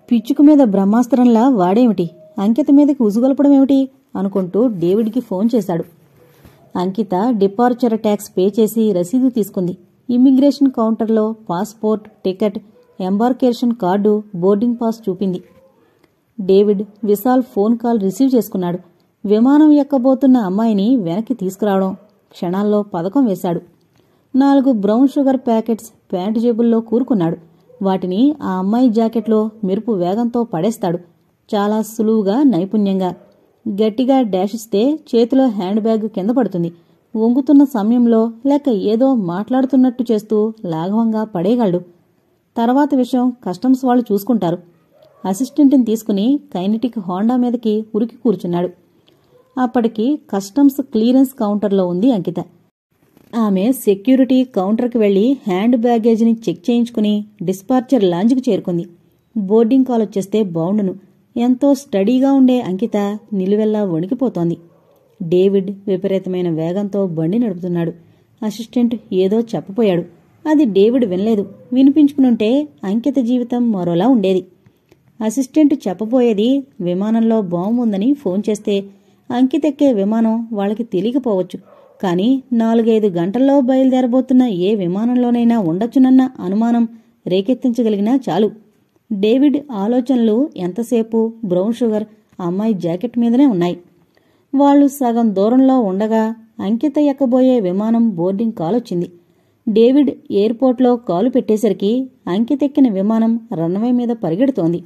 పిచ్చుకు మీద బ్రహ్మాస్త్రంలా వాడేమిటి అంకిత మీదకి ఉసుగొలపడమేమిటి అనుకుంటూ డేవిడ్కి ఫోన్ చేశాడు అంకిత డిపార్చర్ ట్యాక్స్ పే చేసి రసీదు తీసుకుంది ఇమ్మిగ్రేషన్ కౌంటర్లో passport ticket embarkation card boarding pass చూపింది David Vishal phone call receive చేసుకున్నాడు విమానం ఎక్కబోతున్న అమ్మాయిని వెనక్కి తీసుకురావడం క్షణాల్లో పథకం వేశాడు నాలుగు బ్రౌన్ షుగర్ ప్యాకెట్స్ ప్యాంటు జేబుల్లో కూరుకున్నాడు వాటిని ఆ అమ్మాయి జాకెట్లో మెరుపు వేగంతో పడేస్తాడు చాలా సులువుగా నైపుణ్యంగా గట్టిగా డాష్ ఇస్తే చేతిలో హ్యాండ్ బ్యాగ్ కింద పడుతుంది వంగుతున్న సమయంలో లేక ఏదో మాట్లాడుతున్నట్టు చేస్తూ లాఘవంగా పడేయగలడు తర్వాత విషయం కస్టమ్స్ వాళ్ళు చూసుకుంటారు అసిస్టెంట్ని తీసుకుని కైనటిక్ హోండా మీదకి ఉరికి కూర్చున్నాడు అప్పటికి కస్టమ్స్ క్లియరెన్స్ కౌంటర్లో ఉంది అంకిత ఆమె సెక్యూరిటీ కౌంటర్కి వెళ్లి హ్యాండ్ బ్యాగేజ్ని చెక్ చేయించుకుని డిస్పార్చర్ లాంజ్కి చేరుకుంది బోర్డింగ్ కాల్ వచ్చేస్తే బావుండును ఎంతో స్టడీగా ఉండే అంకిత నిలువెల్లా వణికిపోతోంది డేవిడ్ విపరీతమైన వేగంతో బండి నడుపుతున్నాడు అసిస్టెంట్ ఏదో చెప్పపోయాడు అది డేవిడ్ వినలేదు వినిపించుకునుంటే అంకిత జీవితం మరోలా ఉండేది అసిస్టెంట్ చెప్పబోయేది విమానంలో బాంబు ఉందని ఫోన్ చేస్తే అంకితెక్కే విమానం వాళ్ళకి తెలియకపోవచ్చు కానీ నాలుగైదు గంటల్లో బయలుదేరబోతున్న ఏ విమానంలోనైనా ఉండొచ్చునన్న అనుమానం రేకెత్తించగలిగినా చాలు డేవిడ్ ఆలోచనలు ఎంతసేపు బ్రౌన్ షుగర్ అమ్మాయి జాకెట్ మీదనే ఉన్నాయి వాళ్ళు సగం దూరంలో ఉండగా అంకిత ఎక్కబోయే విమానం బోర్డింగ్ కాల్ వచ్చింది డేవిడ్ ఎయిర్పోర్ట్లో కాలు పెట్టేసరికి అంకితెక్కిన విమానం రన్వే మీద పరిగెడుతోంది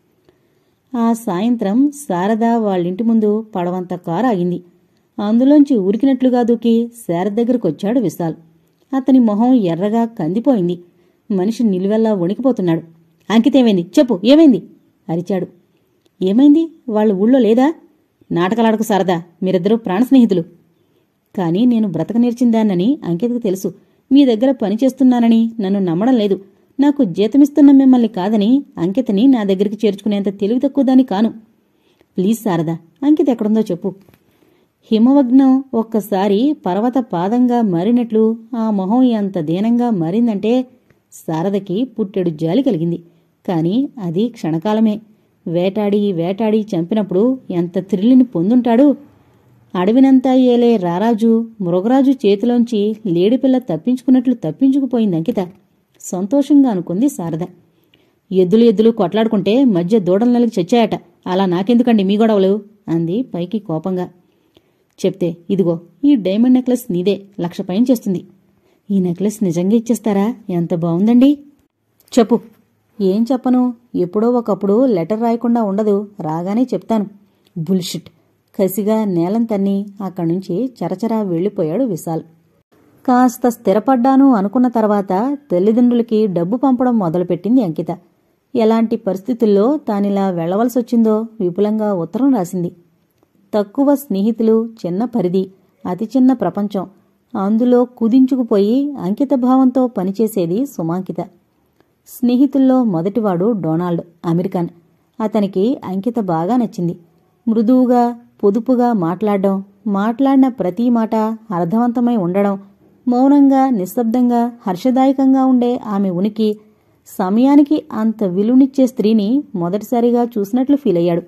ఆ సాయంత్రం శారద వాళ్ళింటి ముందు పడవంత కారు ఆగింది అందులోంచి ఉరికినట్లుగా దూకి శారద దగ్గరకొచ్చాడు విశాల్ అతని మొహం ఎర్రగా కందిపోయింది మనిషి నిలువెల్లా వణికిపోతున్నాడు అంకితేమైంది చెప్పు ఏమైంది అరిచాడు ఏమైంది వాళ్ళ ఊళ్ళో లేదా నాటకాలాడకు శారదా మీరిద్దరూ ప్రాణ స్నేహితులు కానీ నేను బ్రతక నేర్చిందానని అంకితకు తెలుసు మీ దగ్గర పని చేస్తున్నానని నన్ను నమ్మడం లేదు నాకు జీతమిస్తున్న మిమ్మల్ని కాదని అంకితని నా దగ్గరికి చేర్చుకునేంత తెలివి తక్కువ దాని కాను ప్లీజ్ శారదా అంకిత ఎక్కడుందో చెప్పు హిమవగ్నం ఒక్కసారి పర్వత పాదంగా మారినట్లు ఆ మొహం ఎంత దీనంగా మారిందంటే శారదకి పుట్టెడు జాలి కలిగింది కాని అది క్షణకాలమే వేటాడి వేటాడి చంపినప్పుడు ఎంత థ్రిల్ని పొందుంటాడు అడవినంతా ఏలే రారాజు మృగరాజు చేతిలోంచి లేడిపిల్ల తప్పించుకున్నట్లు తప్పించుకుపోయింది అంకిత సంతోషంగా అనుకుంది శారద ఎద్దులు ఎద్దులు కొట్లాడుకుంటే మధ్య దూడల నెలకి చచ్చాయట అలా నాకెందుకండి మీ గొడవలు అంది పైకి కోపంగా చెప్తే ఇదిగో ఈ డైమండ్ నెక్లెస్ నీదే లక్ష పైన చేస్తుంది ఈ నెక్లెస్ నిజంగా ఇచ్చేస్తారా ఎంత బావుందండి చెప్పు ఏం చెప్పను ఎప్పుడో ఒకప్పుడు లెటర్ రాయకుండా ఉండదు రాగానే చెప్తాను బుల్షిట్ కసిగా నేలం తన్ని అక్కడి నుంచి చరచరా వెళ్ళిపోయాడు విశాల్ కాస్త స్థిరపడ్డాను అనుకున్న తర్వాత తల్లిదండ్రులకి డబ్బు పంపడం మొదలుపెట్టింది అంకిత ఎలాంటి పరిస్థితుల్లో తానిలా వెళ్లవలసొచ్చిందో విపులంగా ఉత్తరం రాసింది తక్కువ స్నేహితులు చిన్న పరిధి అతి చిన్న ప్రపంచం అందులో కుదించుకుపోయి అంకిత భావంతో పనిచేసేది సుమాంకిత స్నేహితుల్లో మొదటివాడు డొనాల్డ్ అమెరికన్ అతనికి అంకిత బాగా నచ్చింది మృదువుగా పొదుపుగా మాట్లాడడం మాట్లాడిన ప్రతి మాట అర్థవంతమై ఉండడం మౌనంగా నిశ్శబ్దంగా హర్షదాయకంగా ఉండే ఆమె ఉనికి సమయానికి అంత విలువనిచ్చే స్త్రీని మొదటిసారిగా చూసినట్లు ఫీలయ్యాడు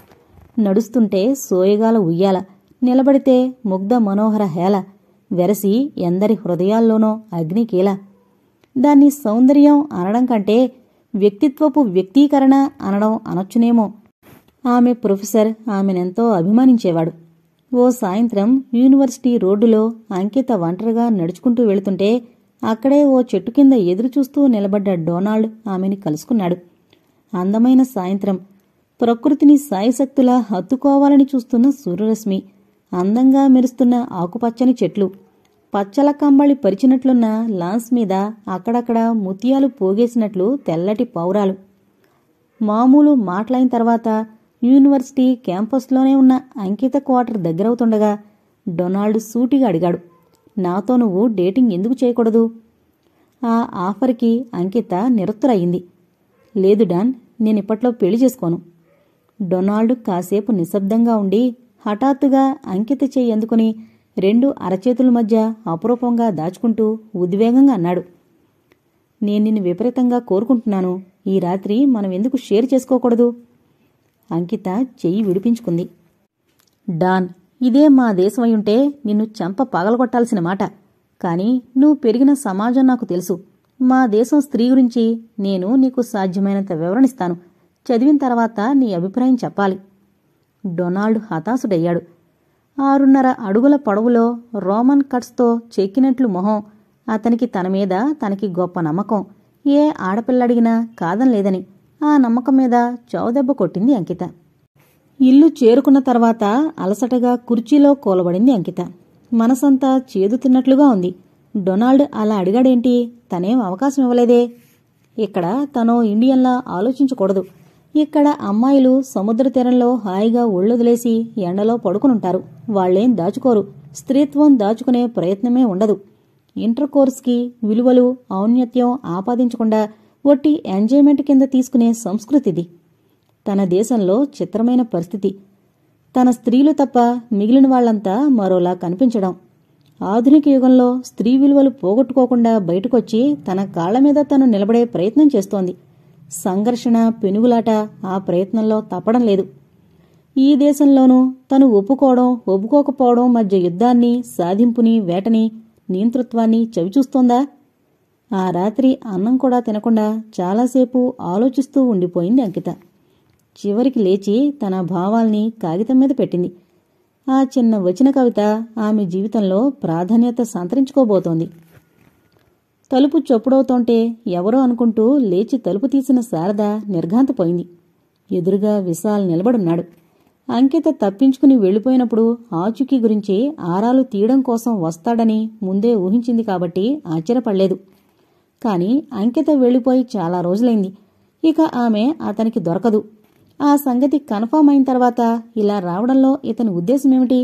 నడుస్తుంటే సోయగాల ఉయ్యాల నిలబడితే ముగ్ధ మనోహర హేళ వెరసి ఎందరి హృదయాల్లోనో అగ్నికీల దాన్ని సౌందర్యం అనడం కంటే వ్యక్తిత్వపు వ్యక్తీకరణ అనడం అనొచ్చునేమో ఆమె ప్రొఫెసర్ ఆమెనెంతో అభిమానించేవాడు ఓ సాయంత్రం యూనివర్సిటీ రోడ్డులో అంకిత ఒంటరిగా నడుచుకుంటూ వెళుతుంటే అక్కడే ఓ చెట్టు కింద ఎదురుచూస్తూ నిలబడ్డ డొనాల్డ్ ఆమెని కలుసుకున్నాడు అందమైన సాయంత్రం ప్రకృతిని సాయశక్తులా హత్తుకోవాలని చూస్తున్న సూర్యరశ్మి అందంగా మెరుస్తున్న ఆకుపచ్చని చెట్లు పచ్చల కంబళి పరిచినట్లున్న లాన్స్ మీద అక్కడక్కడ ముత్యాలు పోగేసినట్లు తెల్లటి పౌరాలు మామూలు మాటలైన తర్వాత యూనివర్సిటీ క్యాంపస్లోనే ఉన్న అంకిత క్వార్టర్ దగ్గరవుతుండగా డొనాల్డ్ సూటిగా అడిగాడు నాతో నువ్వు డేటింగ్ ఎందుకు చేయకూడదు ఆ ఆఫర్కి అంకిత నిరుత్తరయింది లేదు డాన్ నేనిప్పట్లో పెళ్లి చేసుకోను డొనాల్డ్ కాసేపు నిశ్శబ్దంగా ఉండి హఠాత్తుగా అంకిత చెయ్యి అందుకుని రెండు అరచేతుల మధ్య అపురూపంగా దాచుకుంటూ ఉద్వేగంగా అన్నాడు నేను నిన్ను విపరీతంగా కోరుకుంటున్నాను ఈ రాత్రి మనం ఎందుకు షేర్ చేసుకోకూడదు అంకిత చెయ్యి విడిపించుకుంది డాన్ ఇదే మా దేశమయ్యుంటే నిన్ను చెంప పగలగొట్టాల్సిన మాట కాని నువ్వు పెరిగిన సమాజం నాకు తెలుసు మా దేశం స్త్రీ గురించి నేను నీకు సాధ్యమైనంత వివరణిస్తాను చదివిన తర్వాత నీ అభిప్రాయం చెప్పాలి డొనాల్డ్ హతాశుడయ్యాడు ఆరున్నర అడుగుల పొడవులో రోమన్ కట్స్తో చెక్కినట్లు మొహం అతనికి తన మీద తనకి గొప్ప నమ్మకం ఏ ఆడపిల్లడిగినా కాదనలేదని ఆ నమ్మకం మీద చౌదెబ్బ కొట్టింది అంకిత ఇల్లు చేరుకున్న తర్వాత అలసటగా కుర్చీలో కూలబడింది అంకిత మనసంతా చేదు తిన్నట్లుగా ఉంది డొనాల్డ్ అలా అడిగాడేంటి తనేం అవకాశం ఇవ్వలేదే ఇక్కడ తను ఇండియన్లా ఆలోచించకూడదు ఇక్కడ అమ్మాయిలు సముద్ర తీరంలో హాయిగా ఒళ్ళొదిలేసి ఎండలో పడుకునుంటారు వాళ్లేం దాచుకోరు స్త్రీత్వం దాచుకునే ప్రయత్నమే ఉండదు ఇంటర్ కోర్స్కి విలువలు ఔన్నత్యం ఆపాదించకుండా ఒట్టి ఎంజాయ్మెంట్ కింద తీసుకునే సంస్కృతిది తన దేశంలో చిత్రమైన పరిస్థితి తన స్త్రీలు తప్ప మిగిలిన వాళ్లంతా మరోలా కనిపించడం ఆధునిక యుగంలో స్త్రీ విలువలు పోగొట్టుకోకుండా బయటకొచ్చి తన కాళ్ల మీద తను నిలబడే ప్రయత్నం చేస్తోంది సంఘర్షణ పెనుగులాట ఆ ప్రయత్నంలో తప్పడం లేదు ఈ దేశంలోనూ తను ఒప్పుకోవడం ఒప్పుకోకపోవడం మధ్య యుద్ధాన్ని సాధింపుని వేటని నియంతృత్వాన్ని చవిచూస్తోందా ఆ రాత్రి అన్నం కూడా తినకుండా చాలాసేపు ఆలోచిస్తూ ఉండిపోయింది అంకిత చివరికి లేచి తన భావాల్ని కాగితం మీద పెట్టింది ఆ చిన్న వచన కవిత ఆమె జీవితంలో ప్రాధాన్యత సంతరించుకోబోతోంది తలుపు చొప్పుడవుతోంటే ఎవరో అనుకుంటూ లేచి తలుపు తీసిన శారద నిర్ఘాంతపోయింది ఎదురుగా విశాల్ నిలబడున్నాడు అంకిత తప్పించుకుని వెళ్లిపోయినప్పుడు ఆచుకీ గురించి ఆరాలు తీయడం కోసం వస్తాడని ముందే ఊహించింది కాబట్టి ఆశ్చర్యపడలేదు కాని అంకిత వెళ్లిపోయి చాలా రోజులైంది ఇక ఆమె అతనికి దొరకదు ఆ సంగతి కన్ఫర్మ్ అయిన తర్వాత ఇలా రావడంలో ఇతని ఉద్దేశమేమిటి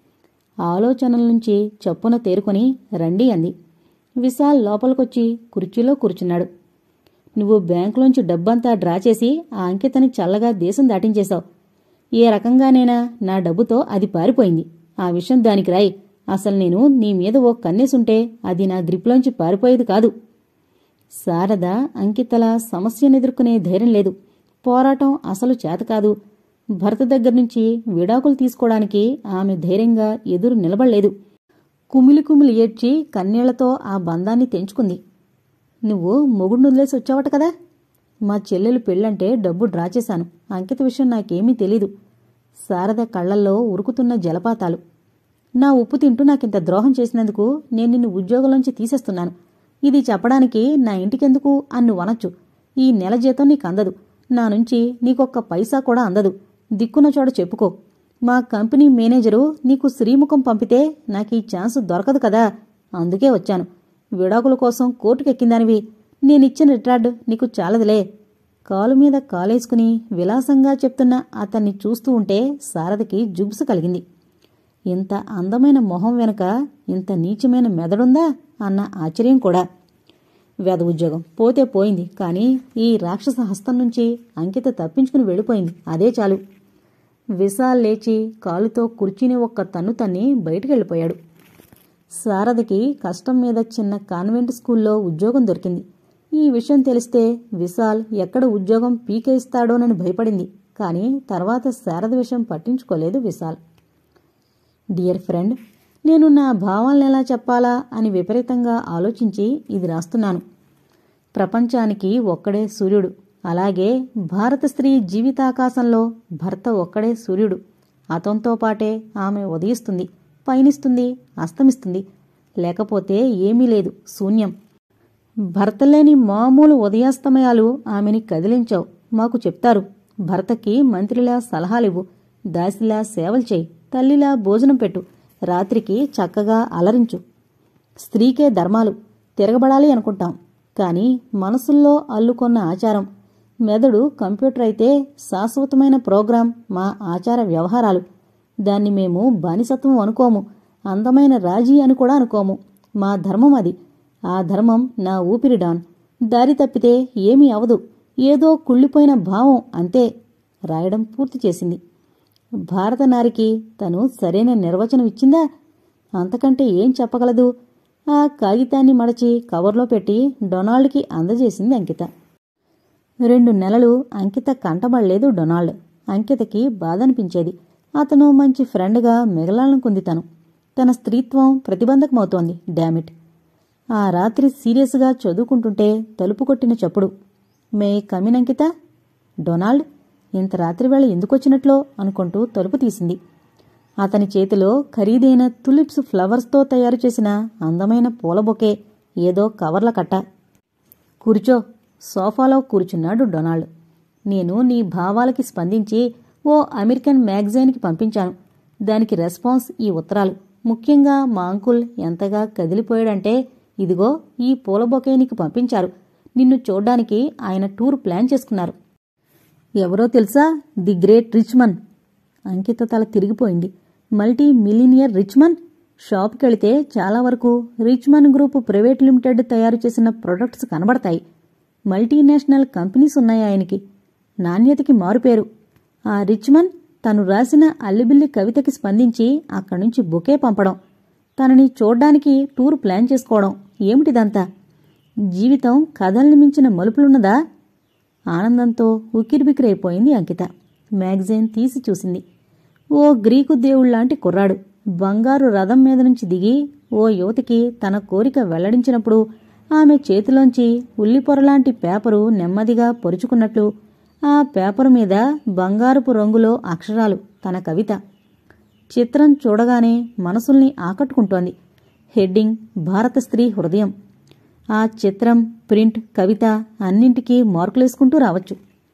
ఆలోచనల నుంచి చప్పున తేరుకొని రండి అంది విశాల్ లోపలికొచ్చి కుర్చీలో కూర్చున్నాడు నువ్వు బ్యాంకులోంచి డబ్బంతా డ్రా చేసి ఆ అంకితని చల్లగా దేశం దాటించేశావు ఏ రకంగానైనా నా డబ్బుతో అది పారిపోయింది ఆ విషయం దానికి రాయి అసలు నేను నీ మీద ఓ కన్నేసుంటే అది నా గ్రిప్లోంచి పారిపోయేది కాదు శారద అంకితల సమస్యనెదుర్కొనే ధైర్యం లేదు పోరాటం అసలు చేతకాదు భర్త దగ్గర నుంచి విడాకులు తీసుకోవడానికి ఆమె ధైర్యంగా ఎదురు నిలబడలేదు కుమిలి కుమిలి ఏడ్చి కన్నీళ్లతో ఆ బంధాన్ని తెంచుకుంది నువ్వు మొగుడు వదిలేసి వచ్చావట కదా మా చెల్లెలు పెళ్ళంటే డబ్బు డ్రా చేశాను అంకిత విషయం నాకేమీ తెలీదు శారద కళ్లల్లో ఉరుకుతున్న జలపాతాలు నా ఉప్పు తింటూ నాకింత ద్రోహం చేసినందుకు నేను నిన్ను ఉద్యోగంలోంచి తీసేస్తున్నాను ఇది చెప్పడానికి నా ఇంటికెందుకు అన్ను వనొచ్చు ఈ నెల జీతం నీకు అందదు నా నుంచి నీకొక్క పైసా కూడా అందదు దిక్కున చోట చెప్పుకో మా కంపెనీ మేనేజరు నీకు శ్రీముఖం పంపితే నాకు ఈ ఛాన్స్ దొరకదు కదా అందుకే వచ్చాను విడాకుల కోసం కోర్టుకెక్కిందానివి నేనిచ్చిన రిటార్డ్ నీకు చాలదులే కాలు మీద కాలేసుకుని విలాసంగా చెప్తున్న అతన్ని చూస్తూ ఉంటే శారదకి జుగుసు కలిగింది ఇంత అందమైన మొహం వెనక ఇంత నీచమైన మెదడుందా అన్న ఆశ్చర్యం కూడా వేద ఉద్యోగం పోతే పోయింది కానీ ఈ రాక్షస హస్తం నుంచి అంకిత తప్పించుకుని వెళ్ళిపోయింది అదే చాలు విశాల్ లేచి కాలుతో కుర్చీని ఒక్క తన్ను తన్ని బయటికెళ్ళిపోయాడు శారదకి కష్టం మీద చిన్న కాన్వెంట్ స్కూల్లో ఉద్యోగం దొరికింది ఈ విషయం తెలిస్తే విశాల్ ఎక్కడ ఉద్యోగం పీకేయిస్తాడోనని భయపడింది కానీ తర్వాత శారద విషయం పట్టించుకోలేదు విశాల్ డియర్ ఫ్రెండ్ నేను నా భావాలను ఎలా చెప్పాలా అని విపరీతంగా ఆలోచించి ఇది రాస్తున్నాను ప్రపంచానికి ఒక్కడే సూర్యుడు అలాగే భారత స్త్రీ జీవితాకాశంలో భర్త ఒక్కడే సూర్యుడు అతంతో పాటే ఆమె ఉదయిస్తుంది పయనిస్తుంది అస్తమిస్తుంది లేకపోతే ఏమీ లేదు శూన్యం భర్త లేని మామూలు ఉదయాస్తమయాలు ఆమెని కదిలించావు మాకు చెప్తారు భర్తకి మంత్రిలా సలహాలివ్వు దాసిలా సేవలు చేయి తల్లిలా భోజనం పెట్టు రాత్రికి చక్కగా అలరించు స్త్రీకే ధర్మాలు తిరగబడాలి అనుకుంటాం కానీ మనసుల్లో అల్లుకొన్న ఆచారం మెదడు కంప్యూటర్ అయితే శాశ్వతమైన ప్రోగ్రాం మా ఆచార వ్యవహారాలు దాన్ని మేము బానిసత్వం అనుకోము అందమైన రాజీ అని కూడా అనుకోము మా ధర్మం అది ఆ ధర్మం నా ఊపిరి డాన్ దారి తప్పితే ఏమీ అవదు ఏదో కుళ్ళిపోయిన భావం అంతే రాయడం పూర్తి చేసింది భారత నారికి తను సరైన నిర్వచనం ఇచ్చిందా అంతకంటే ఏం చెప్పగలదు ఆ కాగితాన్ని మడచి కవర్లో పెట్టి డొనాల్డ్కి అందజేసింది అంకిత రెండు నెలలు అంకిత కంటబడలేదు డొనాల్డ్ అంకితకి బాధ అనిపించేది అతను మంచి ఫ్రెండ్గా మిగలాలనుకుంది తను తన స్త్రీత్వం ప్రతిబంధకమవుతోంది డామిట్ ఆ రాత్రి సీరియస్గా చదువుకుంటుంటే తలుపు కొట్టిన చప్పుడు మే కమిన్ అంకిత డొనాల్డ్ ఇంత రాత్రి వేళ ఎందుకొచ్చినట్లో అనుకుంటూ తలుపు తీసింది అతని చేతిలో ఖరీదైన తులిప్స్ ఫ్లవర్స్తో తయారు చేసిన అందమైన పూల బొకే ఏదో కవర్ల కట్ట కూర్చో సోఫాలో కూర్చున్నాడు డొనాల్డ్ నేను నీ భావాలకి స్పందించి ఓ అమెరికన్ మ్యాగజైన్కి పంపించాను దానికి రెస్పాన్స్ ఈ ఉత్తరాలు ముఖ్యంగా మా అంకుల్ ఎంతగా కదిలిపోయాడంటే ఇదిగో ఈ పూల బొకే నీకు పంపించారు నిన్ను చూడ్డానికి ఆయన టూర్ ప్లాన్ చేసుకున్నారు ఎవరో తెలుసా ది గ్రేట్ రిచ్మన్ అంకిత తల తిరిగిపోయింది మల్టీ మిలీనియర్ రిచ్మన్ షాప్కెళితే చాలా వరకు రిచ్మన్ గ్రూప్ ప్రైవేట్ లిమిటెడ్ తయారు చేసిన ప్రొడక్ట్స్ కనబడతాయి మల్టీనేషనల్ కంపెనీస్ ఉన్నాయి ఆయనకి నాణ్యతకి మారుపేరు ఆ రిచ్మన్ తను రాసిన అల్లిబిల్లి కవితకి స్పందించి అక్కడి నుంచి బొకే పంపడం తనని చూడ్డానికి టూర్ ప్లాన్ చేసుకోవడం ఏమిటిదంతా జీవితం కథల్ని మించిన మలుపులున్నదా ఆనందంతో ఉక్కిరిబిక్కిరైపోయింది అంకిత మ్యాగజైన్ తీసి చూసింది ఓ గ్రీకు దేవుళ్లాంటి కుర్రాడు బంగారు రథం మీద నుంచి దిగి ఓ యువతికి తన కోరిక వెల్లడించినప్పుడు ఆమె చేతిలోంచి ఉల్లిపొరలాంటి పేపరు నెమ్మదిగా పొరుచుకున్నట్లు ఆ పేపరు మీద బంగారపు రంగులో అక్షరాలు తన కవిత చిత్రం చూడగానే మనసుల్ని ఆకట్టుకుంటోంది హెడ్డింగ్ భారత స్త్రీ హృదయం ఆ చిత్రం ప్రింట్ కవిత అన్నింటికీ మార్కులేసుకుంటూ రావచ్చు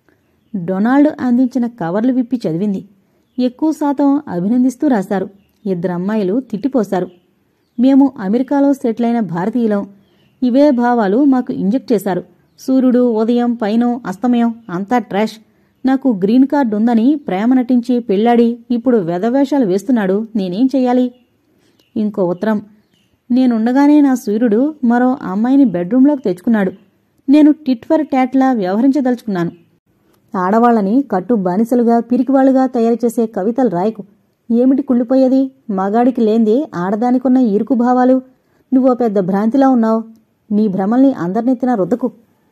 డొనాల్డ్ అందించిన కవర్లు విప్పి చదివింది ఎక్కువ శాతం అభినందిస్తూ రాశారు ఇద్దరు అమ్మాయిలు తిట్టిపోశారు మేము అమెరికాలో సెటిల్ అయిన భారతీయులం ఇవే భావాలు మాకు ఇంజెక్ట్ చేశారు సూర్యుడు ఉదయం పైన అస్తమయం అంతా ట్రాష్ నాకు గ్రీన్ కార్డ్ ఉందని ప్రేమ నటించి పెళ్ళాడి ఇప్పుడు వెధవేషాలు వేస్తున్నాడు నేనేం చెయ్యాలి ఇంకో ఉత్తరం నేనుండగానే నా సూర్యుడు మరో అమ్మాయిని బెడ్రూంలోకి తెచ్చుకున్నాడు నేను టిట్ ఫర్ ట్యాట్లా వ్యవహరించదలుచుకున్నాను ఆడవాళ్ళని కట్టు బానిసలుగా పిరికివాళ్లుగా తయారు చేసే కవితలు రాయకు ఏమిటి కుళ్ళిపోయేది మగాడికి లేంది ఆడదానికున్న ఇరుకు భావాలు నువ్వో పెద్ద భ్రాంతిలా ఉన్నావు నీ భ్రమల్ని అందరినెత్తిన రుద్దకు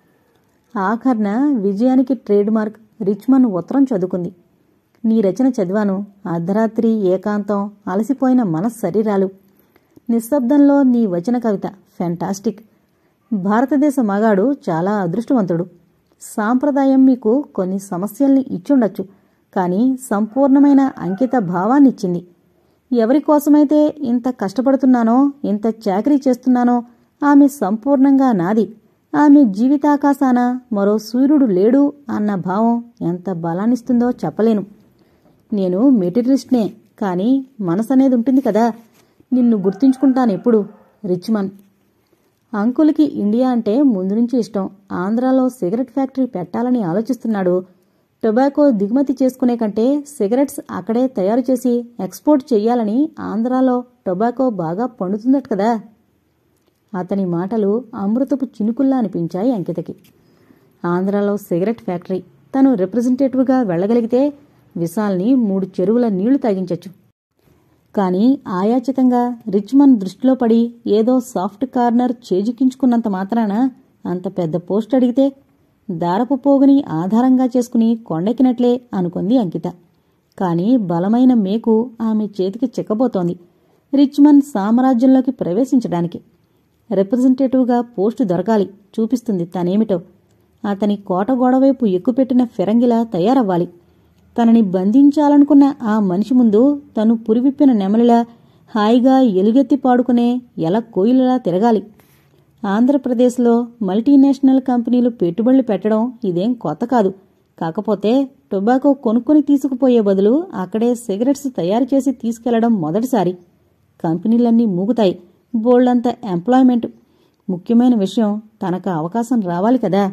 ఆఖర్న విజయానికి ట్రేడ్ మార్క్ రిచ్మన్ ఉత్తరం చదువుకుంది నీ రచన చదివాను అర్ధరాత్రి ఏకాంతం అలసిపోయిన మనశ్శరీరాలు నిశ్శబ్దంలో నీ వచన కవిత ఫెంటాస్టిక్ భారతదేశ మగాడు చాలా అదృష్టవంతుడు సాంప్రదాయం మీకు కొన్ని సమస్యల్ని ఇచ్చుండొచ్చు కానీ సంపూర్ణమైన అంకిత భావాన్నిచ్చింది ఎవరి కోసమైతే ఇంత కష్టపడుతున్నానో ఇంత చాకరీ చేస్తున్నానో ఆమె సంపూర్ణంగా నాది ఆమె జీవితాకాశాన మరో సూర్యుడు లేడు అన్న భావం ఎంత బలాన్నిస్తుందో చెప్పలేను నేను మెటీరియలిస్ట్నే కానీ మనసనేది ఉంటుంది కదా నిన్ను గుర్తుంచుకుంటానెప్పుడు రిచ్మన్ అంకుల్కి ఇండియా అంటే ముందు నుంచి ఇష్టం ఆంధ్రాలో సిగరెట్ ఫ్యాక్టరీ పెట్టాలని ఆలోచిస్తున్నాడు టొబాకో దిగుమతి చేసుకునే కంటే సిగరెట్స్ అక్కడే తయారు చేసి ఎక్స్పోర్ట్ చెయ్యాలని ఆంధ్రాలో టొబాకో బాగా పండుతుందట కదా అతని మాటలు అమృతపు చినుకుల్లా అనిపించాయి అంకితకి ఆంధ్రాలో సిగరెట్ ఫ్యాక్టరీ తను రిప్రజెంటేటివ్గా వెళ్ళగలిగితే విశాల్ని మూడు చెరువుల నీళ్లు తాగించొచ్చు కానీ ఆయాచితంగా రిచ్మన్ దృష్టిలో పడి ఏదో సాఫ్ట్ కార్నర్ చేజిక్కించుకున్నంత మాత్రాన అంత పెద్ద పోస్ట్ అడిగితే దారపు పోగుని ఆధారంగా చేసుకుని కొండెక్కినట్లే అనుకుంది అంకిత కాని బలమైన మేకు ఆమె చేతికి చిక్కబోతోంది రిచ్మన్ సామ్రాజ్యంలోకి ప్రవేశించడానికి రిప్రజెంటేటివ్గా పోస్టు దొరకాలి చూపిస్తుంది తనేమిటో అతని కోట గోడవైపు ఎక్కుపెట్టిన ఫిరంగిలా తయారవ్వాలి తనని బంధించాలనుకున్న ఆ మనిషి ముందు తను పురివిప్పిన నెమలిలా హాయిగా ఎలుగెత్తి పాడుకునే ఎల కోయిలలా తిరగాలి ఆంధ్రప్రదేశ్లో మల్టీనేషనల్ కంపెనీలు పెట్టుబడులు పెట్టడం ఇదేం కొత్త కాదు కాకపోతే టొబాకో కొనుక్కొని తీసుకుపోయే బదులు అక్కడే సిగరెట్స్ తయారు చేసి తీసుకెళ్లడం మొదటిసారి కంపెనీలన్నీ మూగుతాయి బోల్డంత ఎంప్లాయ్మెంట్ ముఖ్యమైన విషయం తనకు అవకాశం రావాలి కదా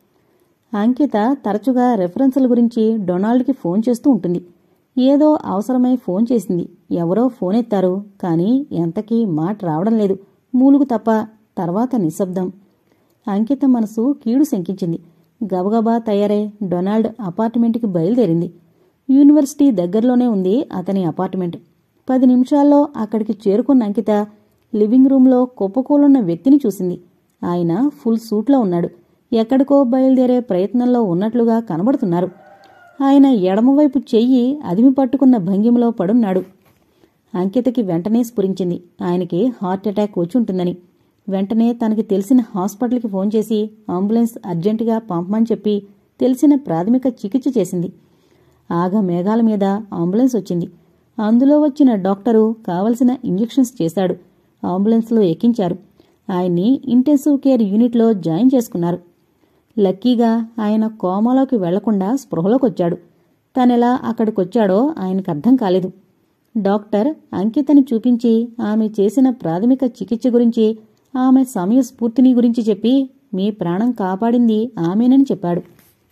అంకిత తరచుగా రెఫరెన్సుల గురించి డొనాల్డ్కి ఫోన్ చేస్తూ ఉంటుంది ఏదో అవసరమై ఫోన్ చేసింది ఎవరో ఫోన్ ఎత్తారు కానీ ఎంతకీ మాట రావడం లేదు మూలుగు తప్ప తర్వాత నిశ్శబ్దం అంకిత మనసు కీడు శంకించింది గబగబా తయారై డొనాల్డ్ అపార్ట్మెంట్కి బయలుదేరింది యూనివర్సిటీ దగ్గరలోనే ఉంది అతని అపార్ట్మెంట్ పది నిమిషాల్లో అక్కడికి చేరుకున్న అంకిత లివింగ్ రూంలో కుప్పకూలున్న వ్యక్తిని చూసింది ఆయన ఫుల్ సూట్లో ఉన్నాడు ఎక్కడికో బయలుదేరే ప్రయత్నంలో ఉన్నట్లుగా కనబడుతున్నారు ఆయన ఎడమవైపు చెయ్యి అదిమి పట్టుకున్న భంగిమలో పడున్నాడు అంకితకి వెంటనే స్ఫురించింది ఆయనకి హార్ట్ అటాక్ వచ్చి ఉంటుందని వెంటనే తనకి తెలిసిన హాస్పిటల్కి ఫోన్ చేసి అంబులెన్స్ అర్జెంటుగా పంపమని చెప్పి తెలిసిన ప్రాథమిక చికిత్స చేసింది ఆగ మేఘాల మీద అంబులెన్స్ వచ్చింది అందులో వచ్చిన డాక్టరు కావలసిన ఇంజెక్షన్స్ చేశాడు అంబులెన్స్లో ఎక్కించారు ఆయన్ని ఇంటెన్సివ్ కేర్ యూనిట్లో జాయిన్ చేసుకున్నారు లక్కీగా ఆయన కోమాలోకి వెళ్లకుండా స్పృహలోకొచ్చాడు తనెలా అక్కడికొచ్చాడో ఆయనకు అర్థం కాలేదు డాక్టర్ అంకితని చూపించి ఆమె చేసిన ప్రాథమిక చికిత్స గురించి ఆమె సమయస్ఫూర్తిని గురించి చెప్పి మీ ప్రాణం కాపాడింది ఆమెనని చెప్పాడు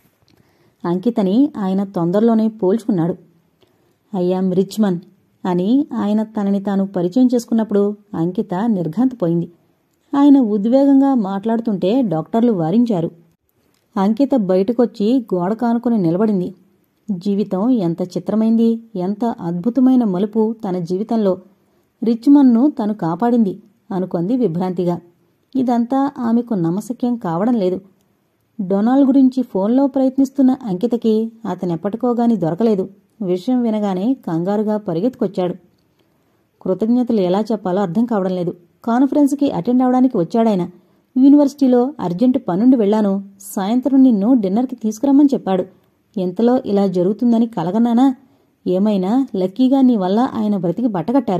అంకితని ఆయన తొందరలోనే పోల్చుకున్నాడు ఐయామ్ రిచ్మన్ అని ఆయన తనని తాను పరిచయం చేసుకున్నప్పుడు అంకిత నిర్ఘాంతపోయింది ఆయన ఉద్వేగంగా మాట్లాడుతుంటే డాక్టర్లు వారించారు అంకిత బయటకొచ్చి గోడ కానుకుని నిలబడింది జీవితం ఎంత చిత్రమైంది ఎంత అద్భుతమైన మలుపు తన జీవితంలో రిచ్మన్ను తను కాపాడింది అనుకొంది విభ్రాంతిగా ఇదంతా ఆమెకు నమ్మశక్యం కావడం లేదు డొనాల్డ్ గురించి ఫోన్లో ప్రయత్నిస్తున్న అంకితకి అతనెప్పటికోగాని దొరకలేదు విషయం వినగానే కంగారుగా పరిగెత్తుకొచ్చాడు కృతజ్ఞతలు ఎలా చెప్పాలో అర్థం కావడం లేదు కాన్ఫరెన్స్కి అటెండ్ అవడానికి వచ్చాడాయన యూనివర్సిటీలో అర్జెంటు పనుండి వెళ్లాను సాయంత్రం నిన్ను డిన్నర్కి తీసుకురమ్మని చెప్పాడు ఎంతలో ఇలా జరుగుతుందని కలగన్నానా ఏమైనా లక్కీగా నీ వల్ల ఆయన బ్రతికి బట్టకట్టారు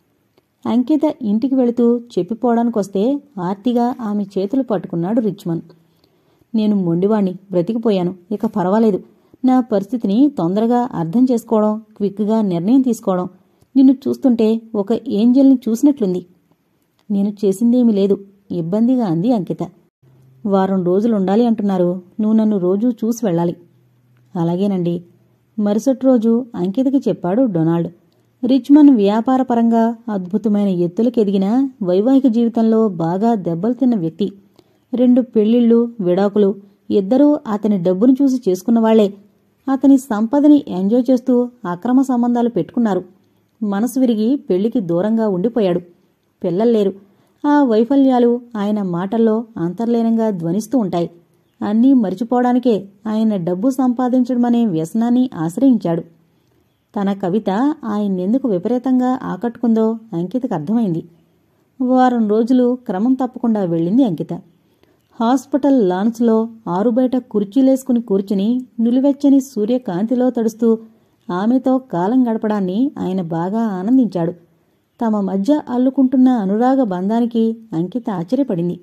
అంకిత ఇంటికి వెళుతూ చెప్పిపోవడానికొస్తే ఆర్తిగా ఆమె చేతులు పట్టుకున్నాడు రిచ్మన్ నేను మొండివాణ్ణి బ్రతికిపోయాను ఇక పర్వాలేదు నా పరిస్థితిని తొందరగా అర్థం చేసుకోవడం క్విక్గా నిర్ణయం తీసుకోవడం నిన్ను చూస్తుంటే ఒక ఏంజల్ని చూసినట్లుంది నేను చేసిందేమీ లేదు ఇబ్బందిగా అంది అంకిత వారం రోజులు ఉండాలి అంటున్నారు నువ్వు నన్ను రోజూ చూసి వెళ్ళాలి అలాగేనండి మరుసటి రోజు అంకితకి చెప్పాడు డొనాల్డ్ రిచ్మన్ వ్యాపారపరంగా అద్భుతమైన ఎత్తులకు ఎదిగిన వైవాహిక జీవితంలో బాగా దెబ్బలు తిన్న వ్యక్తి రెండు పెళ్లిళ్ళు విడాకులు ఇద్దరూ అతని డబ్బును చూసి చేసుకున్నవాళ్లే అతని సంపదని ఎంజాయ్ చేస్తూ అక్రమ సంబంధాలు పెట్టుకున్నారు మనసు విరిగి పెళ్లికి దూరంగా ఉండిపోయాడు పిల్లల్లేరు ఆ వైఫల్యాలు ఆయన మాటల్లో అంతర్లీనంగా ధ్వనిస్తూ ఉంటాయి అన్నీ మరిచిపోవడానికే ఆయన డబ్బు సంపాదించడమనే వ్యసనాన్ని ఆశ్రయించాడు తన కవిత ఆయన్నెందుకు విపరీతంగా ఆకట్టుకుందో అంకితకు అర్థమైంది వారం రోజులు క్రమం తప్పకుండా వెళ్ళింది అంకిత హాస్పిటల్ లాన్స్లో ఆరుబయట కుర్చీలేసుకుని కూర్చుని నులివెచ్చని సూర్యకాంతిలో తడుస్తూ ఆమెతో కాలం గడపడాన్ని ఆయన బాగా ఆనందించాడు తమ మధ్య అల్లుకుంటున్న అనురాగ బంధానికి అంకిత ఆశ్చర్యపడింది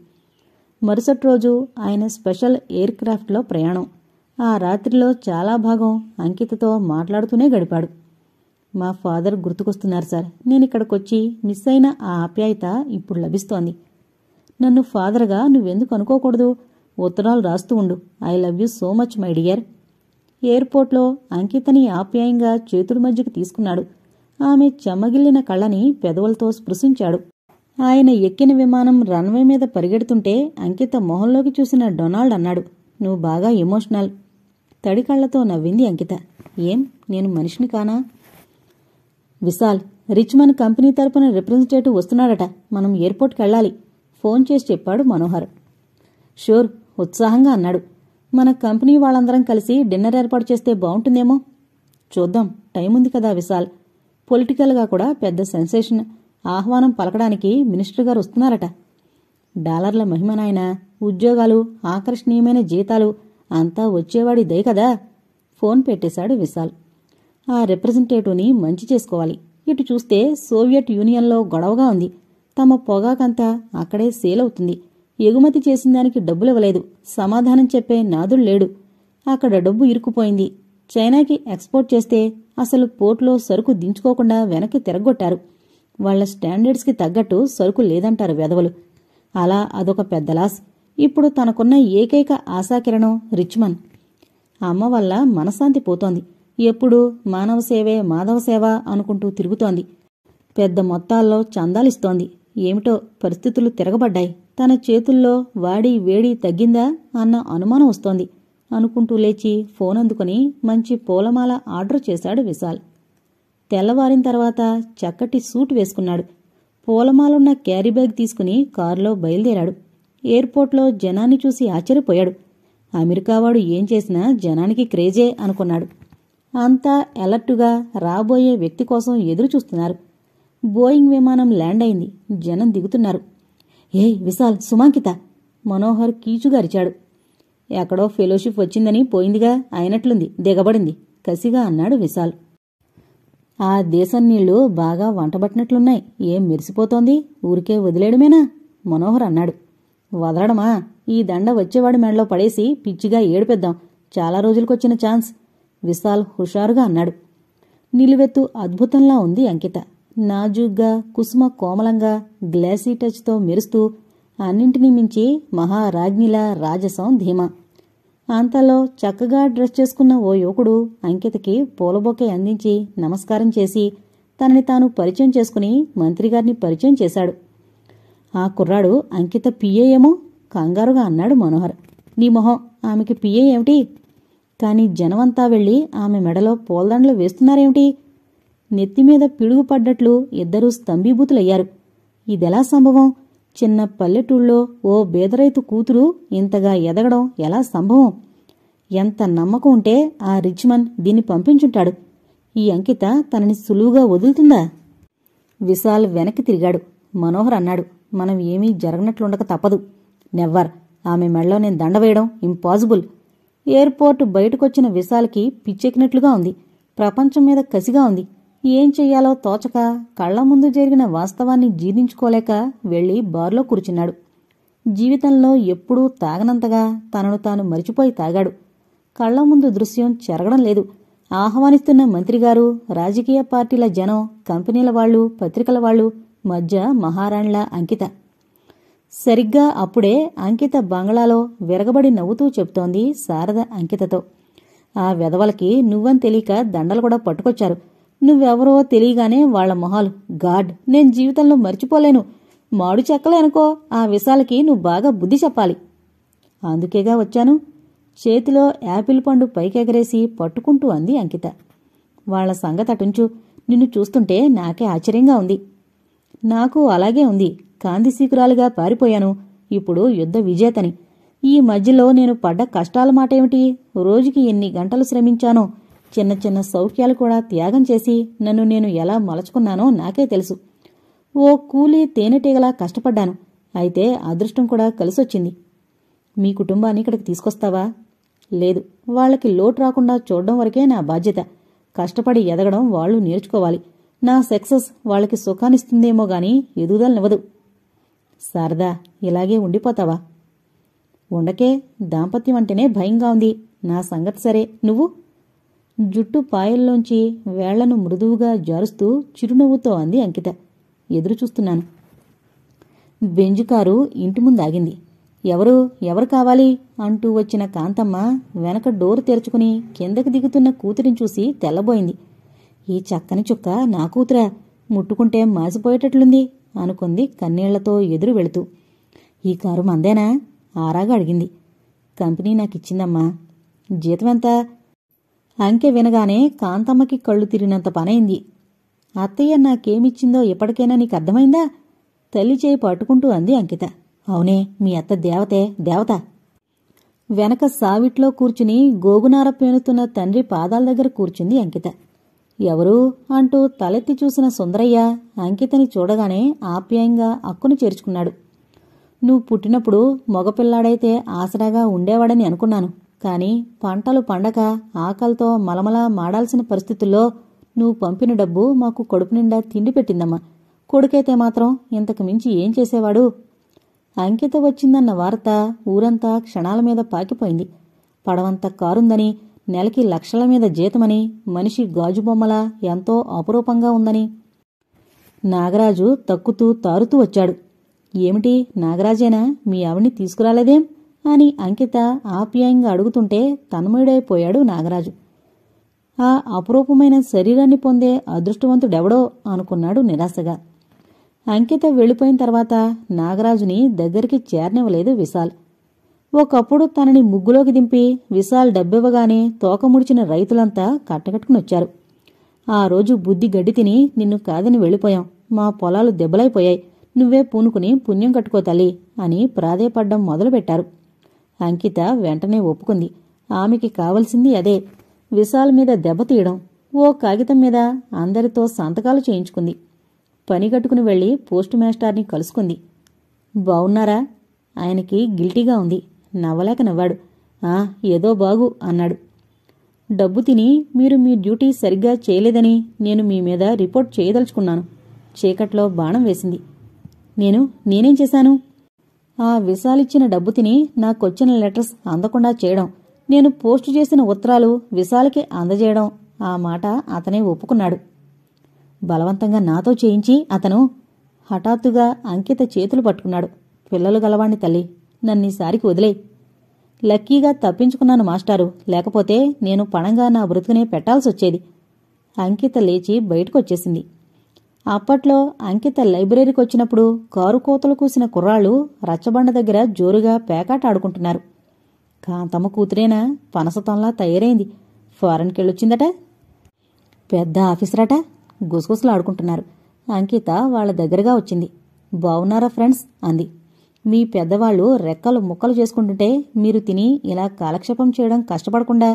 మరుసటి రోజు ఆయన స్పెషల్ ఎయిర్ క్రాఫ్ట్లో ప్రయాణం ఆ రాత్రిలో చాలా భాగం అంకితతో మాట్లాడుతూనే గడిపాడు మా ఫాదర్ గుర్తుకొస్తున్నారు సార్ నేను ఇక్కడికొచ్చి మిస్ అయిన ఆ ఆప్యాయత ఇప్పుడు లభిస్తోంది నన్ను ఫాదర్గా నువ్వెందుకు అనుకోకూడదు ఉత్తరాలు రాస్తూ ఉండు I love you so much my dear ఎయిర్పోర్ట్లో అంకితని ఆప్యాయంగా చేతుల మధ్యకు తీసుకున్నాడు ఆమె చెమ్మగిల్లిన కళ్ళని పెదవులతో స్పృశించాడు ఆయన ఎక్కిన విమానం రన్వే మీద పరిగెడుతుంటే అంకిత మొహంలోకి చూసిన డొనాల్డ్ అన్నాడు నువ్వు బాగా ఎమోషనల్ తడి కళ్లతో నవ్వింది అంకిత ఏం నేను మనిషిని కానా విశాల్ రిచ్మన్ కంపెనీ తరపున రిప్రజెంటేటివ్ వస్తున్నాడట మనం ఎయిర్పోర్ట్కి వెళ్ళాలి ఫోన్ చేసి చెప్పాడు మనోహర్ షూర్ ఉత్సాహంగా అన్నాడు మన కంపెనీ వాళ్ళందరం కలిసి డిన్నర్ ఏర్పాటు చేస్తే బాగుంటుందేమో చూద్దాం టైం ఉంది కదా విశాల్ పొలిటికల్గా కూడా పెద్ద సెన్సేషన్ ఆహ్వానం పలకడానికి మినిస్టర్ గారు వస్తున్నారట డాలర్ల మహిమనాయన ఉద్యోగాలు ఆకర్షణీయమైన జీతాలు అంతా వచ్చేవాడి దయ కదా ఫోన్ పెట్టేశాడు విశాల్ ఆ రిప్రజెంటేటివ్ని మంచి చేసుకోవాలి ఇటు చూస్తే సోవియట్ యూనియన్లో గొడవగా ఉంది తమ పొగాకంతా అక్కడే సేల్ అవుతుంది ఎగుమతి చేసిన దానికి డబ్బులివ్వలేదు సమాధానం చెప్పే నాదుడు లేడు అక్కడ డబ్బు ఇరుక్కుపోయింది చైనాకి ఎక్స్పోర్ట్ చేస్తే అసలు పోర్ట్లో సరుకు దించుకోకుండా వెనక్కి తిరగొట్టారు వాళ్ల స్టాండర్డ్స్కి తగ్గట్టు సరుకు లేదంటారు వెధవలు అలా అదొక పెద్ద లాస్ ఇప్పుడు తనకున్న ఏకైక ఆశాకిరణం రిచ్మన్ అమ్మ వల్ల మనశ్శాంతి పోతోంది ఎప్పుడు మానవ సేవే మాధవ సేవ అనుకుంటూ తిరుగుతోంది పెద్ద మొత్తాల్లో చందాలిస్తోంది ఏమిటో పరిస్థితులు తిరగబడ్డాయి తన చేతుల్లో వాడి వేడి తగ్గిందా అన్న అనుమానం వస్తోంది అనుకుంటూ లేచి ఫోన్ అందుకుని మంచి పూలమాల ఆర్డర్ చేశాడు విశాల్ తెల్లవారిన తర్వాత చక్కటి సూట్ వేసుకున్నాడు పూలమాలున్న క్యారీ బ్యాగ్ తీసుకుని కారులో బయలుదేరాడు ఎయిర్పోర్ట్లో జనాన్ని చూసి ఆశ్చర్యపోయాడు అమెరికావాడు ఏం చేసినా జనానికి క్రేజే అనుకున్నాడు అంతా అలర్టుగా రాబోయే వ్యక్తి కోసం ఎదురు చూస్తున్నారు బోయింగ్ విమానం ల్యాండ్ అయింది జనం దిగుతున్నారు ఏ విశాల్ సుమాంకిత మనోహర్ కీచుగా అరిచాడు ఎక్కడో ఫెలోషిప్ వచ్చిందని పోయిందిగా అయినట్లుంది దిగబడింది కసిగా అన్నాడు విశాల్ ఆ దేశం నీళ్లు బాగా వంటబట్టినట్లున్నాయి ఏం మెరిసిపోతోంది ఊరికే వదిలేయడమేనా మనోహర్ అన్నాడు వదలడమా ఈ దండ వచ్చేవాడి మెడలో పడేసి పిచ్చిగా ఏడిపెద్దాం చాలా రోజులకొచ్చిన ఛాన్స్ విశాల్ హుషారుగా అన్నాడు నిలువెత్తు అద్భుతంలా ఉంది అంకిత నాజూగ్గా కుసుమ కోమలంగా గ్లాసీ టచ్తో మెరుస్తూ అన్నింటినీ మించి మహారాజ్ఞిలా రాజసం ధీమా అంతలో చక్కగా డ్రెస్ చేసుకున్న ఓ యువకుడు అంకితకి పూలబొకే అందించి నమస్కారం చేసి తనని తాను పరిచయం చేసుకుని మంత్రిగారిని పరిచయం చేశాడు ఆ కుర్రాడు అంకిత పిఏ ఏమో కంగారుగా అన్నాడు మనోహర్ నీ మొహం ఆమెకి పిఏ ఏమిటి కాని జనమంతా వెళ్లి ఆమె మెడలో పూలదండలు వేస్తున్నారేమిటి నెత్తిమీద పిడుగు పడ్డట్లు ఇద్దరూ స్తంభీభూతులయ్యారు ఇదెలా సంభవం చిన్న పల్లెటూళ్ళో ఓ బేదరైతు కూతురు ఇంతగా ఎదగడం ఎలా సంభవం ఎంత నమ్మకం ఉంటే ఆ రిచ్మన్ దీన్ని పంపించుంటాడు ఈ అంకిత తనని సులువుగా వదులుతుందా విశాల్ వెనక్కి తిరిగాడు మనోహర్ అన్నాడు మనం ఏమీ జరగనట్లుండక తప్పదు నెవ్వర్ ఆమె మెడలో నేను దండ వేయడం ఇంపాసిబుల్ ఎయిర్పోర్ట్ బయటకొచ్చిన విశాల్కి పిచ్చెక్కినట్లుగా ఉంది ప్రపంచం మీద కసిగా ఉంది ఏం చెయ్యాలో తోచక కళ్ల ముందు జరిగిన వాస్తవాన్ని జీర్ణించుకోలేక వెళ్లి బార్లో కూర్చున్నాడు జీవితంలో ఎప్పుడూ తాగనంతగా తనను తాను మరిచిపోయి తాగాడు కళ్ల ముందు దృశ్యం చెరగడం లేదు ఆహ్వానిస్తున్న మంత్రిగారు రాజకీయ పార్టీల జనం కంపెనీల వాళ్ళు పత్రికల వాళ్ళు మధ్య మహారాణిల అంకిత సరిగ్గా అప్పుడే అంకిత బంగ్లాలో విరగబడి నవ్వుతూ చెప్తోంది శారద అంకితతో ఆ వెధవలకి నువ్వని తెలియక దండలు కూడా పట్టుకొచ్చారు నువ్వెవరో తెలియగానే వాళ్ల మొహాలు గాడ్ నేను జీవితంలో మర్చిపోలేను మాడు చెక్కలే అనుకో ఆ విశాలకి నువ్వు బాగా బుద్ధి చెప్పాలి అందుకేగా వచ్చాను చేతిలో యాపిల్ పండు పైకెగరేసి పట్టుకుంటూ అంది అంకిత వాళ్ల సంగతి అటుంచు నిన్ను చూస్తుంటే నాకే ఆశ్చర్యంగా ఉంది నాకు అలాగే ఉంది కాందిసీకురాలుగా పారిపోయాను ఇప్పుడు యుద్ధ విజేతని ఈ మధ్యలో నేను పడ్డ కష్టాల మాటేమిటి రోజుకి ఎన్ని గంటలు శ్రమించానో చిన్న చిన్న సౌఖ్యాలు కూడా త్యాగం చేసి నన్ను నేను ఎలా మలచుకున్నానో నాకే తెలుసు ఓ కూలీ తేనెటీగలా కష్టపడ్డాను అయితే అదృష్టం కూడా కలిసొచ్చింది మీ కుటుంబాన్ని ఇక్కడికి తీసుకొస్తావా లేదు వాళ్ళకి లోటు రాకుండా చూడడం వరకే నా బాధ్యత కష్టపడి ఎదగడం వాళ్ళు నేర్చుకోవాలి నా సక్సెస్ వాళ్ళకి సుఖాన్నిస్తుందేమో గాని ఎదుగుదలనివ్వదు శారదా ఇలాగే ఉండిపోతావా ఉండకే దాంపత్యం అంటేనే భయంగా ఉంది నా సంగతి సరే నువ్వు జుట్టు పాయల్లోంచి వేళ్లను మృదువుగా జారుస్తూ చిరునవ్వుతో అంది అంకిత ఎదురు చూస్తున్నాను బెంజు కారు ఇంటి ముందు ఆగింది ఎవరు ఎవరు కావాలి అంటూ వచ్చిన కాంతమ్మ వెనక డోరు తెరుచుకుని కిందకి దిగుతున్న కూతురిని చూసి తెల్లబోయింది ఈ చక్కని చుక్క నా కూతురా ముట్టుకుంటే మాసిపోయేటట్లుంది అనుకుంది కన్నీళ్లతో ఎదురు వెళుతూ ఈ కారు మందేనా ఆరాగా అడిగింది కంపెనీ నాకిచ్చిందమ్మా జీతం ఎంత అంకె వినగానే కాంతమ్మకి కళ్ళు తిరిగినంత పనైంది అత్తయ్య నాకేమిచ్చిందో ఇప్పటికైనా నీకు అర్థమైందా తల్లి చేయి పట్టుకుంటూ అంది అంకిత అవునే మీ అత్త దేవతే దేవత వెనక సావిట్లో కూర్చుని గోగునార పేనుతున్న తండ్రి పాదాల దగ్గర కూర్చుంది అంకిత ఎవరు అంటూ తలెత్తి చూసిన సుందరయ్య అంకితని చూడగానే ఆప్యాయంగా అక్కును చేర్చుకున్నాడు నువ్వు పుట్టినప్పుడు మగపిల్లాడైతే ఆసరాగా ఉండేవాడని అనుకున్నాను కాని పంటలు పండక ఆకలితో మలమలా మాడాల్సిన పరిస్థితుల్లో నువ్వు పంపిన డబ్బు మాకు కడుపు నిండా తిండి పెట్టిందమ్మా కొడుకైతే మాత్రం ఇంతకు మించి ఏం చేసేవాడు అంకిత వచ్చిందన్న వార్త ఊరంతా క్షణాల మీద పాకిపోయింది పడవంత కారుందని నెలకి లక్షల మీద జీతమని మనిషి గాజుబొమ్మలా ఎంతో అపురూపంగా ఉందని నాగరాజు తక్కుతూ తారుతూ వచ్చాడు ఏమిటి నాగరాజేనా మీ ఆవిడ్ని తీసుకురాలేదేం అని అంకిత ఆప్యాయంగా అడుగుతుంటే తన్మయుడైపోయాడు నాగరాజు ఆ అపురూపమైన శరీరాన్ని పొందే అదృష్టవంతుడెవడో అనుకున్నాడు నిరాశగా అంకిత వెళ్ళిపోయిన తర్వాత నాగరాజుని దగ్గరికి చేరనివ్వలేదు విశాల్ ఒకప్పుడు తనని ముగ్గులోకి దింపి విశాల్ డబ్బివ్వగానే తోక ముడిచిన రైతులంతా కట్టకట్టుకునొచ్చారు ఆ రోజు బుద్ధి గడ్డి తిని నిన్ను కాదని వెళ్ళిపోయాం మా పొలాలు దెబ్బలైపోయాయి నువ్వే పూనుకుని పుణ్యం కట్టుకో తల్లి అని ప్రాధేయపడ్డం మొదలుపెట్టారు అంకిత వెంటనే ఒప్పుకుంది ఆమెకి కావలసింది అదే విశాల్ మీద దెబ్బతీయడం ఓ కాగితం మీద అందరితో సంతకాలు చేయించుకుంది పని కట్టుకుని వెళ్లి పోస్ట్ మాస్టర్ని కలుసుకుంది బావున్నారా ఆయనకి గిల్టీగా ఉంది నవ్వలేక నవ్వాడు ఆ ఏదో బాగు అన్నాడు డబ్బు తిని మీరు మీ డ్యూటీ సరిగ్గా చేయలేదని నేను మీ మీద రిపోర్ట్ చేయదలుచుకున్నాను చీకట్లో బాణం వేసింది నేను నేనేం చేశాను ఆ విశాలిచ్చిన డబ్బు తిని నాకొచ్చిన లెటర్స్ అందకుండా చేయడం నేను పోస్టు చేసిన ఉత్తరాలు విశాలకి అందజేయడం ఆ మాట అతనే ఒప్పుకున్నాడు బలవంతంగా నాతో చేయించి అతను హఠాత్తుగా అంకిత చేతులు పట్టుకున్నాడు పిల్లలు గలవాణ్ణి తల్లి నన్నీసారికి వదిలే లక్కీగా తప్పించుకున్నాను మాస్టారు లేకపోతే నేను పణంగా నా బ్రతుకునే పెట్టాల్సొచ్చేది అంకిత లేచి బయటకొచ్చేసింది అప్పట్లో అంకిత లైబ్రరీకి వచ్చినప్పుడు కారు కోతలు కూసిన కుర్రాళ్ళు రచ్చబండ దగ్గర జోరుగా పేకాట ఆడుకుంటున్నారు కాంతమ్మ కూతురేనా పనసతంలా తయారైంది ఫారెన్కెళ్ళొచ్చిందట పెద్ద ఆఫీసరట గుసగుసలు ఆడుకుంటున్నారు అంకిత వాళ్ళ దగ్గరగా వచ్చింది బావున్నారా ఫ్రెండ్స్ అంది మీ పెద్దవాళ్ళు రెక్కలు ముక్కలు చేసుకుంటుంటే మీరు తిని ఇలా కాలక్షేపం చేయడం కష్టపడకుండా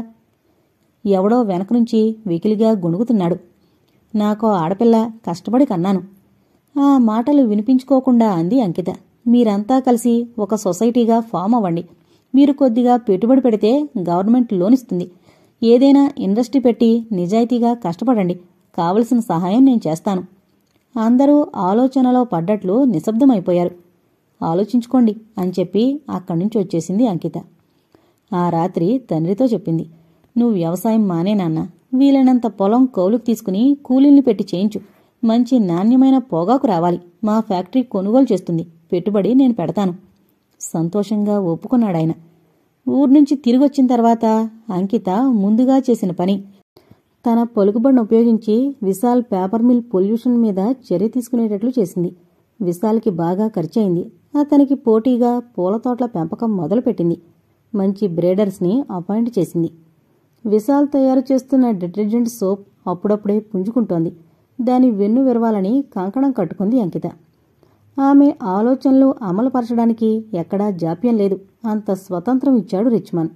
ఎవడో వెనక నుంచి వికిలిగా గుణుగుతున్నాడు నాకో ఆడపిల్ల కష్టపడి కన్నాను ఆ మాటలు వినిపించుకోకుండా అంది అంకిత మీరంతా కలిసి ఒక సొసైటీగా ఫామ్ అవ్వండి మీరు కొద్దిగా పెట్టుబడి పెడితే గవర్నమెంట్ లోన్ ఇస్తుంది ఏదైనా ఇండస్ట్రీ పెట్టి నిజాయితీగా కష్టపడండి కావలసిన సహాయం నేను చేస్తాను అందరూ ఆలోచనలో పడ్డట్లు నిశ్శబ్దమైపోయారు ఆలోచించుకోండి అని చెప్పి అక్కడి నుంచి వచ్చేసింది అంకిత ఆ రాత్రి తండ్రితో చెప్పింది నువ్వు వ్యవసాయం మానే నాన్న వీలైనంత పొలం కౌలుకు తీసుకుని కూలీల్ని పెట్టి చేయించు మంచి నాణ్యమైన పొగాకు రావాలి మా ఫ్యాక్టరీ కొనుగోలు చేస్తుంది పెట్టుబడి నేను పెడతాను సంతోషంగా ఒప్పుకున్నాడాయన ఊర్నుంచి తిరిగొచ్చిన తర్వాత అంకిత ముందుగా చేసిన పని తన పలుకుబడిని ఉపయోగించి విశాల్ పేపర్ మిల్ పొల్యూషన్ మీద చర్య తీసుకునేటట్లు చేసింది విశాల్కి బాగా ఖర్చయింది అతనికి పోటీగా పూల తోటల పెంపకం మొదలుపెట్టింది మంచి బ్రేడర్స్ని అపాయింట్ చేసింది విశాల్ తయారు చేస్తున్న డిటర్జెంట్ సోప్ అప్పుడప్పుడే పుంజుకుంటోంది దాని వెన్ను విరవాలని కంకణం కట్టుకుంది అంకిత ఆమె ఆలోచనలు అమలుపరచడానికి ఎక్కడా జాప్యం లేదు అంత స్వతంత్రం ఇచ్చాడు రిచ్మన్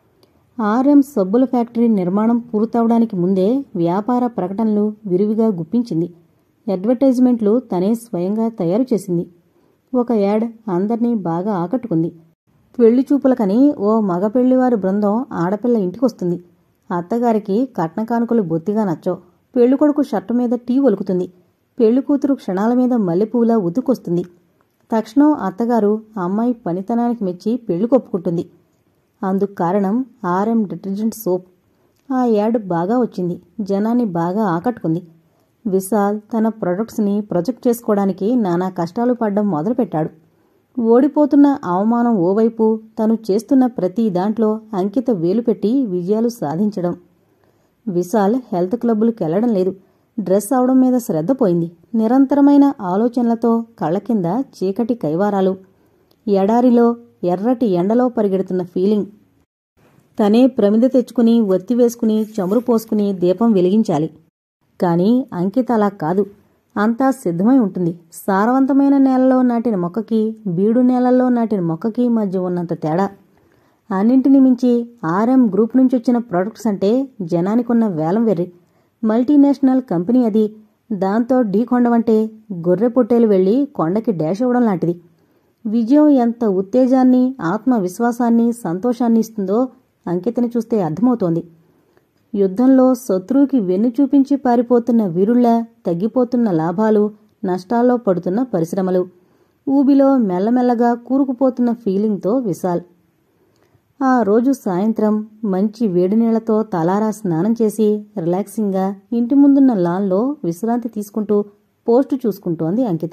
ఆర్ఎం సబ్బుల ఫ్యాక్టరీ నిర్మాణం పూర్తవడానికి ముందే వ్యాపార ప్రకటనలు విరివిగా గుప్పించింది అడ్వర్టైజ్మెంట్లు తనే స్వయంగా తయారు చేసింది ఒక యాడ్ అందర్నీ బాగా ఆకట్టుకుంది పెళ్లి చూపులకని ఓ మగ పెళ్లివారి బృందం ఆడపిల్ల ఇంటికొస్తుంది అత్తగారికి కట్న కానుకలు బొత్తిగా నచ్చవు పెళ్లికొడుకు షర్టు మీద టీ ఒలుకుతుంది పెళ్లి కూతురు క్షణాల మీద మల్లెపూలా ఉతుకొస్తుంది తక్షణం అత్తగారు అమ్మాయి పనితనానికి మెచ్చి పెళ్లి కొప్పుకుంటుంది అందుకు కారణం ఆర్ఎం డిటర్జెంట్ సోప్ ఆ యాడ్ బాగా వచ్చింది జనాన్ని బాగా ఆకట్టుకుంది విశాల్ తన ప్రొడక్ట్స్ని ప్రొజెక్ట్ చేసుకోవడానికి నానా కష్టాలు పడ్డం మొదలుపెట్టాడు ఓడిపోతున్న అవమానం ఓవైపు తను చేస్తున్న ప్రతి దాంట్లో అంకిత వేలు పెట్టి విజయాలు సాధించడం విశాల్ హెల్త్ క్లబ్బులకు వెళ్లడం లేదు డ్రెస్ అవడం మీద శ్రద్ధ పోయింది నిరంతరమైన ఆలోచనలతో కళ్ళ కింద చీకటి కైవారాలు ఎడారిలో ఎర్రటి ఎండలో పరిగెడుతున్న ఫీలింగ్ తనే ప్రమిద తెచ్చుకుని ఒత్తి వేసుకుని చమురు పోసుకుని దీపం వెలిగించాలి కాని అంకిత అలా కాదు అంతా సిద్ధమై ఉంటుంది సారవంతమైన నేలలో నాటిన మొక్కకి బీడు నేలల్లో నాటిన మొక్కకి మధ్య ఉన్నంత తేడా అన్నింటిని మించి ఆర్ఎం గ్రూప్ నుంచి వచ్చిన ప్రొడక్ట్స్ అంటే జనానికున్న వేలం వెర్రి మల్టీనేషనల్ కంపెనీ అది దాంతో ఢీ కొండవంటే గొర్రె పొట్టేలు వెళ్లి కొండకి డాష్ ఇవ్వడం లాంటిది విజయం ఎంత ఉత్తేజాన్ని ఆత్మవిశ్వాసాన్ని సంతోషాన్ని ఇస్తుందో అంకితని చూస్తే అర్థమవుతోంది యుద్ధంలో శత్రువుకి వెన్ను చూపించి పారిపోతున్న వీరుళ్లా తగ్గిపోతున్న లాభాలు నష్టాల్లో పడుతున్న పరిశ్రమలు ఊబిలో మెల్లమెల్లగా కూరుకుపోతున్న ఫీలింగ్తో విశాల్ ఆ రోజు సాయంత్రం మంచి వేడి నీళ్లతో తలారా స్నానం చేసి రిలాక్సింగ్గా ఇంటి ముందున్న లాన్లో విశ్రాంతి తీసుకుంటూ పోస్టు చూసుకుంటోంది అంకిత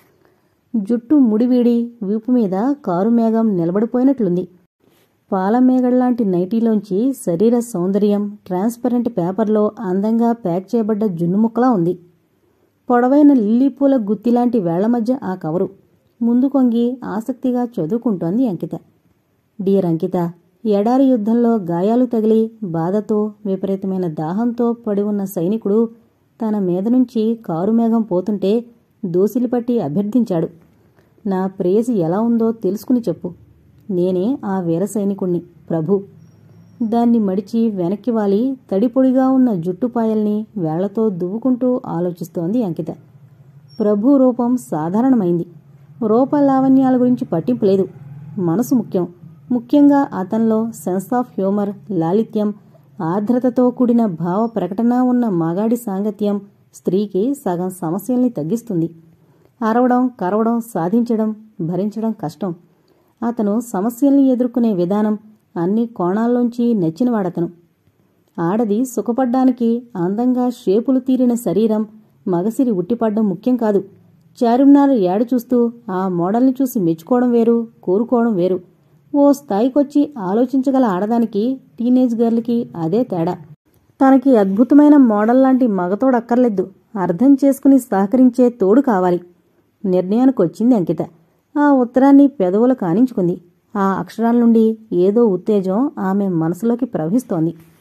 జుట్టు ముడివీడి వీపు మీద కారు మేఘం నిలబడిపోయినట్లుంది పాలమేగడ్లాంటి నైటీలోంచి శరీర సౌందర్యం ట్రాన్స్పరెంట్ పేపర్లో అందంగా ప్యాక్ చేయబడ్డ జున్ను ముక్కలా ఉంది పొడవైన లిల్లీ పూల గుత్తిలాంటి వేళ్ల మధ్య ఆ కవరు ముందు కొంగి ఆసక్తిగా చదువుకుంటోంది అంకిత డియర్ అంకిత ఎడారి యుద్ధంలో గాయాలు తగిలి బాధతో విపరీతమైన దాహంతో పడి ఉన్న సైనికుడు తన మీద నుంచి కారు మేఘం పోతుంటే దోసిలి పట్టి అభ్యర్థించాడు నా ప్రేయసి ఎలా ఉందో తెలుసుకుని చెప్పు నేనే ఆ వీర సైనికుణ్ణి ప్రభు దాన్ని మడిచి వెనక్కి వాలి తడిపొడిగా ఉన్న జుట్టుపాయల్ని వేళ్లతో దువ్వుకుంటూ ఆలోచిస్తోంది అంకిత ప్రభు రూపం సాధారణమైంది రూపలావణ్యాల గురించి పట్టింపు లేదు మనసు ముఖ్యం ముఖ్యంగా అతనిలో సెన్స్ ఆఫ్ హ్యూమర్ లాలిత్యం ఆర్ద్రతతో కూడిన భావ ప్రకటన ఉన్న మగాడి సాంగత్యం స్త్రీకి సగం సమస్యల్ని తగ్గిస్తుంది అరవడం కరవడం సాధించడం భరించడం కష్టం అతను సమస్యల్ని ఎదుర్కొనే విధానం అన్ని కోణాల్లోంచి నచ్చినవాడతను ఆడది సుఖపడ్డానికి అందంగా షేపులు తీరిన శరీరం మగసిరి ఉట్టిపడ్డం ముఖ్యం కాదు చారుమ్నార్ ఏడ చూస్తూ ఆ మోడల్ని చూసి మెచ్చుకోవడం వేరు కోరుకోవడం వేరు ఓ స్థాయికొచ్చి ఆలోచించగల ఆడదానికి టీనేజ్ గర్ల్కి అదే తేడా తనకి అద్భుతమైన మోడల్ లాంటి మగతోడు అక్కర్లేదు అర్థం చేసుకుని సహకరించే తోడు కావాలి నిర్ణయానికి వచ్చింది అంకిత ఆ ఉత్తరాన్ని పెదవులు కానించుకుంది ఆ అక్షరాల నుండి ఏదో ఉత్తేజం ఆమె మనసులోకి ప్రవహిస్తోంది